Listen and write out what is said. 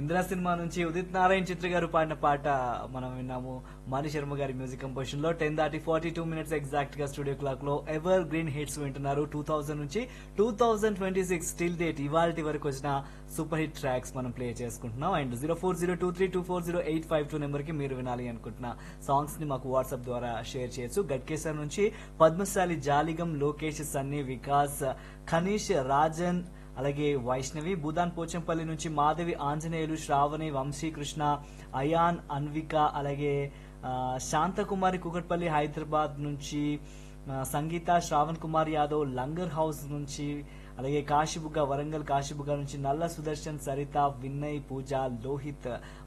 Indira cinema నుంచి ఉదిత్ నారాయణ్ చిత్ర గారు పాడిన పాట మనం విన్నాము మణి శర్మ గారి మ్యూజిక్ కంపోజిషన్ లో టెన్ దాటి ఫార్టీ టూ మినిట్స్ ఎగ్జాక్ట్ గా స్టూడియో క్లాక్ లో ఎవర్ గ్రీన్ హిట్స్ వింటున్నారు టూ థౌసండ్ నుంచి two thousand twenty six still date ఇవాళ వరకు వచ్చిన సూపర్ హిట్ ట్రాక్స్ మనం ప్లే చేసుకుంటున్నాం and zero four zero two three two four zero eight five two number కి మీరు వినాలి అనుకుంటున్న సాంగ్స్ ని మాకు వాట్సాప్ ద్వారా షేర్ చేయొచ్చు గట్కేసర్ నుంచి పద్మశాలి జాలిగం లోకేష్ సన్నీ వికాస్ ఖనీష్ రాజన్ అలాగే వైష్ణవి భూదాన్ పోచంపల్లి నుంచి మాధవి ఆంజనేయులు శ్రావణి వంశీకృష్ణ అయాన్ అన్విక అలాగే ఆ, శాంతకుమారి కుకట్పల్లి హైదరాబాద్ నుంచి ఆ, సంగీత శ్రావణ్ కుమార్ యాదవ్ లంగర్ హౌస్ నుంచి అలాగే కాశీబుగ్గ వరంగల్ కాశీబుగ్గ నుంచి నల్ల సుదర్శన్ సరిత వినయ్ పూజ లోహిత్